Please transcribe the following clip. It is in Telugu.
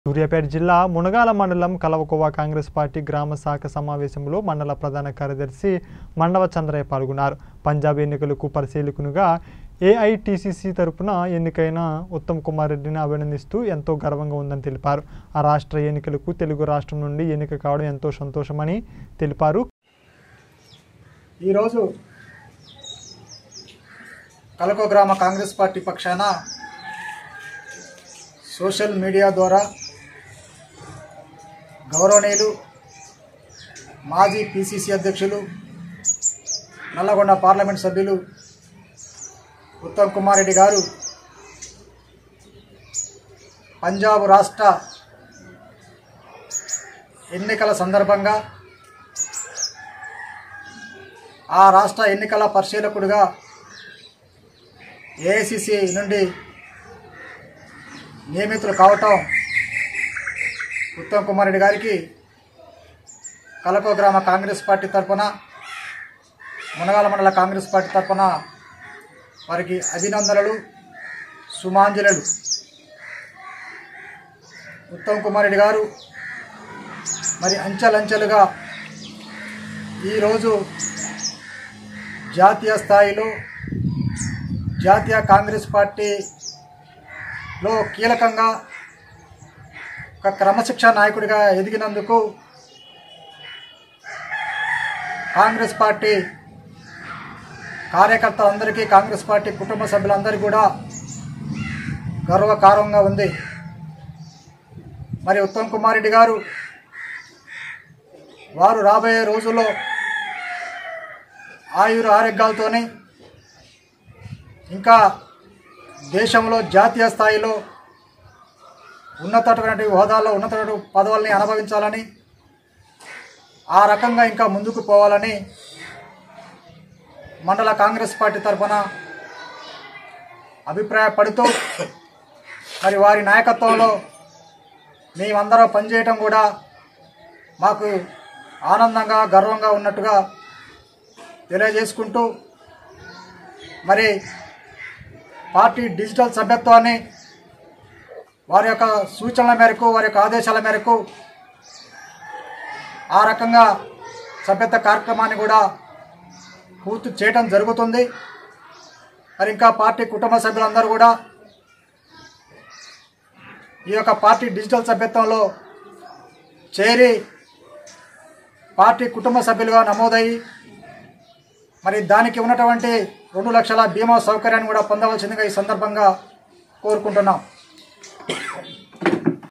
సూర్యాపేట జిల్లా మునగాల మండలం కలవకోవ కాంగ్రెస్ పార్టీ గ్రామ శాఖ సమావేశంలో మండల ప్రధాన కార్యదర్శి మండవ చంద్రయ్య పాల్గొన్నారు పంజాబ్ ఎన్నికలకు పరిశీలకునిగా ఏఐటిసిసి తరపున ఎన్నికైన ఉత్తమ్ కుమార్ రెడ్డిని అభినందిస్తూ ఎంతో గర్వంగా ఉందని తెలిపారు ఆ రాష్ట్ర ఎన్నికలకు తెలుగు రాష్ట్రం నుండి ఎన్నిక కావడం ఎంతో సంతోషమని తెలిపారు ఈరోజు కలకో గ్రామ కాంగ్రెస్ పార్టీ పక్షాన సోషల్ మీడియా ద్వారా గౌరవనీయులు మాజీ పిసిసి అధ్యక్షులు నల్లగొండ పార్లమెంట్ సభ్యులు ఉత్తమ్ కుమార్ రెడ్డి గారు పంజాబ్ రాష్ట్ర ఎన్నికల సందర్భంగా ఆ రాష్ట్ర ఎన్నికల పరిశీలకుడిగా ఏఐసిసి నుండి నియమితులు కావటం ఉత్తమ్ కుమార్ రెడ్డి గారికి కలకో గ్రామ కాంగ్రెస్ పార్టీ తరఫున మునగాల మండల కాంగ్రెస్ పార్టీ తరఫున వారికి అభినందనలు సుమాంజలులు ఉత్తమ్ కుమార్ రెడ్డి గారు మరి అంచెలంచెలుగా ఈరోజు జాతీయ స్థాయిలో జాతీయ కాంగ్రెస్ పార్టీలో కీలకంగా ఒక క్రమశిక్షణ నాయకుడిగా ఎదిగినందుకు కాంగ్రెస్ పార్టీ కార్యకర్తలందరికీ కాంగ్రెస్ పార్టీ కుటుంబ సభ్యులందరికీ కూడా గర్వకారంగా ఉంది మరి ఉత్తమ్ కుమార్ రెడ్డి గారు వారు రాబోయే రోజుల్లో ఆయుర ఆరోగ్యాలతోని ఇంకా దేశంలో జాతీయ స్థాయిలో ఉన్నతటువంటి హోదాలో ఉన్నతమైన పదవుల్ని అనుభవించాలని ఆ రకంగా ఇంకా ముందుకు పోవాలని మండల కాంగ్రెస్ పార్టీ తరఫున అభిప్రాయపడుతూ మరి వారి నాయకత్వంలో మేమందరం పనిచేయటం కూడా మాకు ఆనందంగా గర్వంగా ఉన్నట్టుగా తెలియజేసుకుంటూ మరి పార్టీ డిజిటల్ సభ్యత్వాన్ని వారి యొక్క సూచనల మేరకు వారి యొక్క ఆదేశాల మేరకు ఆ రకంగా సభ్యత్వ కార్యక్రమాన్ని కూడా పూర్తి చేయడం జరుగుతుంది మరి ఇంకా పార్టీ కుటుంబ సభ్యులందరూ కూడా ఈ యొక్క పార్టీ డిజిటల్ సభ్యత్వంలో చేరి పార్టీ కుటుంబ సభ్యులుగా నమోదయ్యి మరి దానికి ఉన్నటువంటి రెండు లక్షల బీమా సౌకర్యాన్ని కూడా పొందవలసిందిగా ఈ సందర్భంగా కోరుకుంటున్నాం